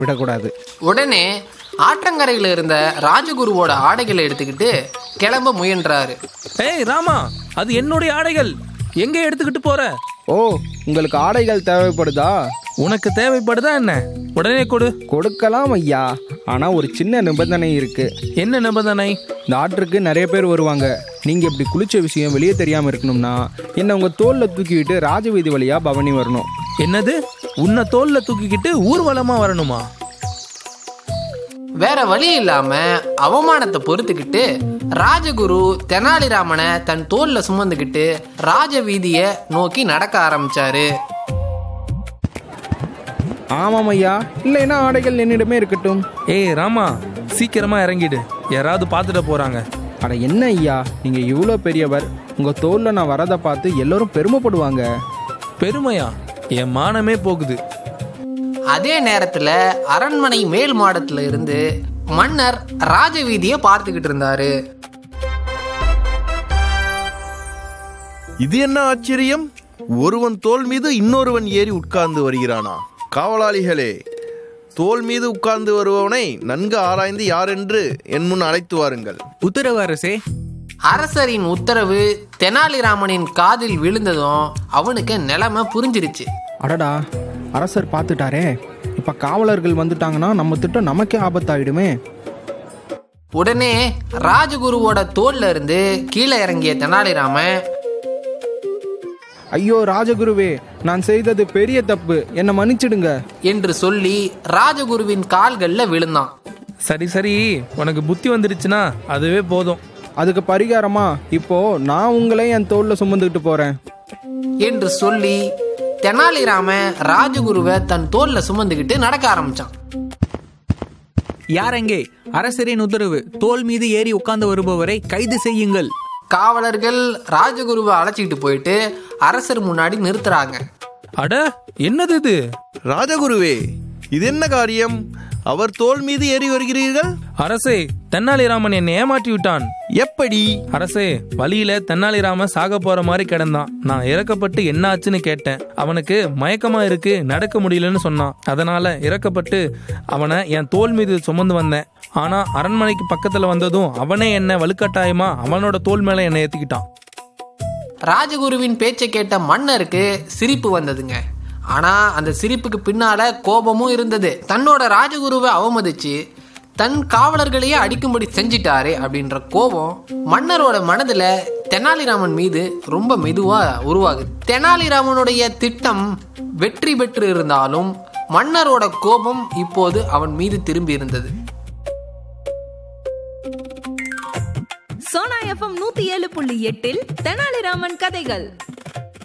விடக்கூடாது உடனே ஆற்றங்கரையில் இருந்த ராஜகுருவோட ஆடைகளை எடுத்துக்கிட்டு கிளம்ப முயன்றாரு ஏய் ராமா அது என்னுடைய ஆடைகள் எங்க எடுத்துக்கிட்டு போற ஓ உங்களுக்கு ஆடைகள் தேவைப்படுதா உனக்கு தேவைப்படுதா என்ன உடனே கொடு கொடுக்கலாம் ஐயா ஆனால் ஒரு சின்ன நிபந்தனை இருக்கு என்ன நிபந்தனை இந்த ஆற்றுக்கு நிறைய பேர் வருவாங்க நீங்கள் இப்படி குளிச்ச விஷயம் வெளியே தெரியாமல் இருக்கணும்னா என்னை உங்கள் தோளில் தூக்கிக்கிட்டு ராஜவீதி வழியாக பவனி வரணும் என்னது உன்னை தோல்ல தூக்கிக்கிட்டு ஊர்வலமா வரணுமா வேற வழி இல்லாம அவமானத்தை பொறுத்துக்கிட்டு ராஜகுரு தெனாலிராமனை தன் தோல்ல சுமந்துக்கிட்டு ராஜ வீதிய நோக்கி நடக்க ஆரம்பிச்சாரு ஆமாம் ஐயா இல்லைன்னா ஆடைகள் என்னிடமே இருக்கட்டும் ஏய் ராமா சீக்கிரமா இறங்கிடு யாராவது பார்த்துட்டு போறாங்க அட என்ன ஐயா நீங்கள் இவ்வளோ பெரியவர் உங்கள் தோளில் நான் வரதை பார்த்து எல்லோரும் பெருமைப்படுவாங்க பெருமையா என் மானமே போகுது அதே நேரத்துல அரண்மனை மேல் மாடத்துல இருந்து மன்னர் ராஜ வீதியை பார்த்துக்கிட்டு இருந்தாரு இது என்ன ஆச்சரியம் ஒருவன் தோல் மீது இன்னொருவன் ஏறி உட்கார்ந்து வருகிறானா காவலாளிகளே தோல் மீது உட்கார்ந்து வருபவனை நன்கு ஆராய்ந்து யாரென்று என் முன் அழைத்து வாருங்கள் உத்தரவு அரசே அரசரின் உத்தரவு தெனாலிராமனின் காதில் விழுந்ததும் அவனுக்கு நிலைமை புரிஞ்சிருச்சு அடடா அரசர் பார்த்துட்டாரே இப்போ காவலர்கள் வந்துட்டாங்கன்னா நம்ம திட்டம் நமக்கே ஆபத்தாயிடுமே உடனே ராஜகுருவோட தோல்ல இருந்து கீழே இறங்கிய தெனாலிராமன் ஐயோ ராஜகுருவே நான் செய்தது பெரிய தப்பு என்னை மன்னிச்சிடுங்க என்று சொல்லி ராஜகுருவின் கால்கள்ல விழுந்தான் சரி சரி உனக்கு புத்தி வந்துடுச்சுன்னா அதுவே போதும் அதுக்கு பரிகாரமா இப்போ நான் உங்களை என் தோளில் சுமந்துக்கிட்டு போறேன் என்று சொல்லி தெனாலிராமன் ராஜகுருவை தன் தோல்ல சுமந்துக்கிட்டு நடக்க ஆரம்பிச்சான் யார் எங்கே அரசரின் உத்தரவு தோல் மீது ஏறி உட்கார்ந்து வருபவரை கைது செய்யுங்கள் காவலர்கள் ராஜகுருவை அழைச்சிக்கிட்டு போயிட்டு அரசர் முன்னாடி நிறுத்துறாங்க அட என்னது இது ராஜகுருவே இது என்ன காரியம் அவர் தோல் மீது ஏறி வருகிறீர்கள் அரசே தென்னாலிராமன் என்னை ஏமாற்றி விட்டான் எப்படி அரசே வழியில தென்னாலிராமன் சாக போற மாதிரி கிடந்தான் நான் இறக்கப்பட்டு என்ன ஆச்சுன்னு கேட்டேன் அவனுக்கு மயக்கமா இருக்கு நடக்க முடியலன்னு சொன்னான் அதனால இறக்கப்பட்டு அவனை என் தோல் மீது சுமந்து வந்தேன் ஆனா அரண்மனைக்கு பக்கத்துல வந்ததும் அவனே என்ன வலுக்கட்டாயமா அவனோட தோல் மேல என்னை ஏத்திக்கிட்டான் ராஜகுருவின் பேச்சை கேட்ட மன்னருக்கு சிரிப்பு வந்ததுங்க ஆனா அந்த சிரிப்புக்கு பின்னால கோபமும் இருந்தது தன்னோட ராஜகுருவை அவமதிச்சு தன் காவலர்களையே அடிக்கும்படி செஞ்சிட்டாரு அப்படின்ற கோபம் மன்னரோட மனதுல தெனாலிராமன் மீது ரொம்ப மெதுவா உருவாகுது தெனாலிராமனுடைய திட்டம் வெற்றி பெற்று இருந்தாலும் மன்னரோட கோபம் இப்போது அவன் மீது திரும்பி இருந்தது சோனா எஃப்எம் நூத்தி ஏழு புள்ளி எட்டில் தெனாலிராமன் கதைகள்